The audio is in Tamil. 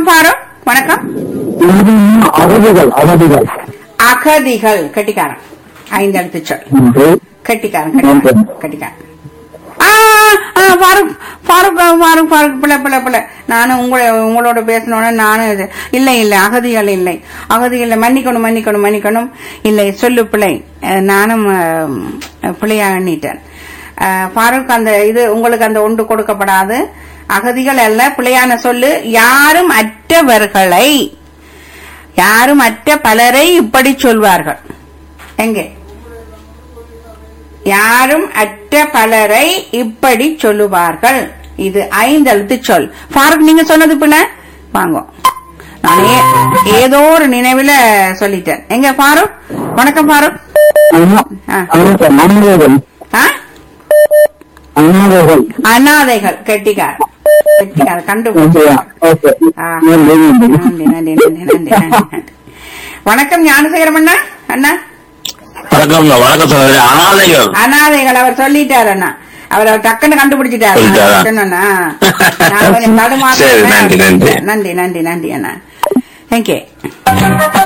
பாரு வணக்கம் அகதிகள் அகதிகள் அகதிகள் கட்டிக்காரன் ஐந்து எழுத்து சொல் நன்றி கட்டிக்காரன் கட்டிக்காரன் கட்டிக்காரன் ஆ, ஆ, ஃபாரூக் ஃபாரூக் ஃபாரூக் ஃபாரூக் பிள்ளை பிள்ளை பிள்ளை நானும் உங்களை உங்களோட பேசணும்னா நானும் இது இல்லை இல்லை அகதிகள் இல்லை அகதிகள் மன்னிக்கணும் மன்னிக்கணும் மன்னிக்கணும் இல்லை சொல்லு பிள்ளை அஹ், நானும் அஹ், பிள்ளையா எண்ணிட்டேன் அஹ், ஃபாரூக் அந்த இது உங்களுக்கு அந்த ஒன்று கொடுக்கப்படாது அகதிகள் அல்ல பிள்ளையான சொல்லு யாரும் அற்றவர்களை யாரும் அற்ற பலரை இப்படி சொல்வார்கள் எங்கே யாரும் அற்ற பலரை இப்படி சொல்லுவார்கள் இது ஐந்தெழுத்து சொல் ஃபாரூக் நீங்க சொன்னது பின்ன வாங்க நான் ஏ- ஏதோ ஒரு நினைவுல சொல்லிட்டேன் எங்க ஃபாரூக் வணக்கம் ஃபாரூக் ஆ. அனாதைகள் ஆ? அனாதைகள் அனாதைகள் கெட்டிக்கார் கெட்டிக்கார் கண்டுபிடிச்சு ஓகேயா ஓகே ஆ. நன்றி நன்றி நன்றி நன்றி நன்றி நன்றி நன்றி நன்றி வணக்கம் ஞானசேகரம் அண்ணா அண்ணா வணக்கம் வணக்கம் சகோதரி அனாதைகள் அனாதைகள் அவர் சொல்லிட்டாரு அண்ணா அவர் அவர் டக்குன்னு கண்டுபிடிச்சிட்டாரு சொல்லிட்டாரா? சொன்னேன்னா, நான் கொஞ்சம் தடுமாறி சரி, நன்றி, நன்றி. நன்றி நன்றி நன்றி அண்ணா தேங்க்யூ